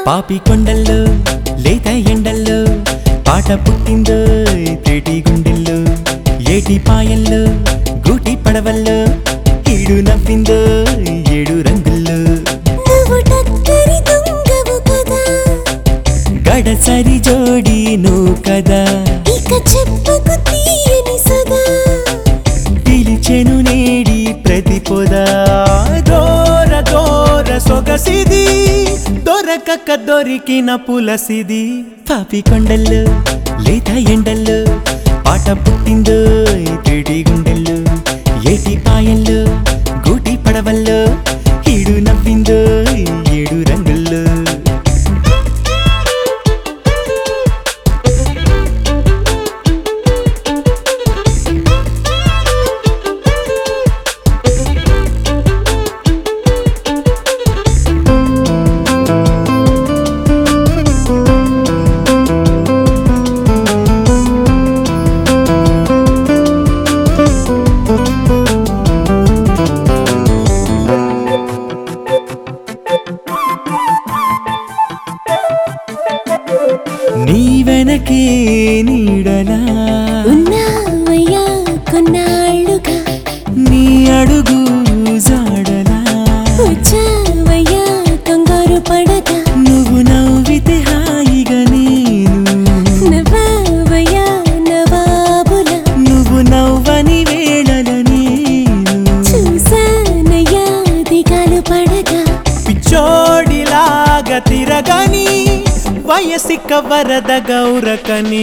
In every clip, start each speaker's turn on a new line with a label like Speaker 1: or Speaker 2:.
Speaker 1: పాపి కొండల్లో లేత ఎండల్లో పాట పుట్టిందో తేటి గుండెల్లో ఏటి పాయల్లో గూటి పడవల్లో ఈడు నవ్విందో ఏడు రంగుల్లో
Speaker 2: నువ్వు టక్కరి దొంగవు కదా
Speaker 1: గడసరి జోడి నువ్వు కదా
Speaker 2: ఇక చెప్పకు తీయని సదా
Speaker 1: పిలిచెను నేడి ప్రతిపోదా దోర దోర సొగసిది దొరకక దొరికిన పులసిది పాపి కొండల్లో లేత ఎండల్లో పాట పుట్టిందో తిడి గుండెల్లో ఏటి పాయల్లో గూటి పడవల్లో ఈడు నవ్విందో ఏడు రంగుల్లో నీ వెనకే నీడలా
Speaker 2: ఉన్నావయ్యా కొన్నాళ్ళుగా
Speaker 1: నీ అడుగు జాడలా
Speaker 2: వచ్చావయ్యా కంగారు పడగా
Speaker 1: నువ్వు నవ్వితే హాయిగా నేను
Speaker 2: నవ్వావయ్యా నవాబులా
Speaker 1: నువ్వు నవ్వని వేళల నేను
Speaker 2: చూసానయ్యా దిగాలు పడగా
Speaker 1: పిచ్చోడిలాగా తిరగని వయసిక వరద గౌరకని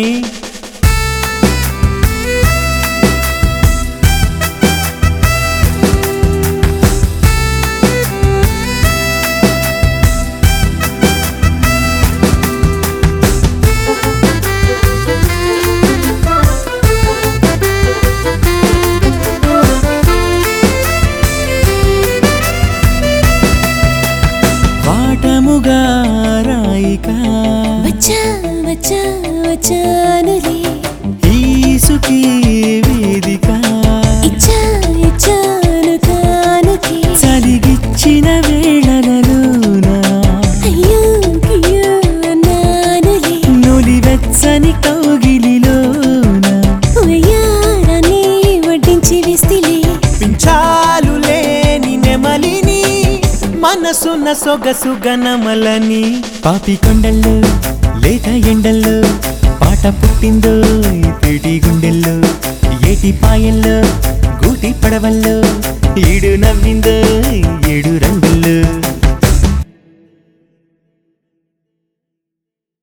Speaker 1: వాటముగా రాయిక
Speaker 2: వచ్చా వచ్చా వచ్చానులే
Speaker 1: ఈసుకి వేదిక
Speaker 2: ఇచ్చా ఇచ్చాను కానుకే
Speaker 1: చలిగిచ్చిన వేళలలోన
Speaker 2: అయ్యో కియ్యో అన్నానులే
Speaker 1: నులివెచ్చని కౌగిలిలోన
Speaker 2: ఉయ్యారాన్ని వడ్డించి విస్తిలే
Speaker 1: పించాలు లేని నెమలిని మనసున్న సొగసు గనమలని పాపి కొండల్లో లేత ఎండల్లో పాట పుట్టిందో తిడి గుండెల్లో ఏటి పాయల్లో గూటి పడవల్లో ఈడు నవ్విందో ఏడు రంగుల్లో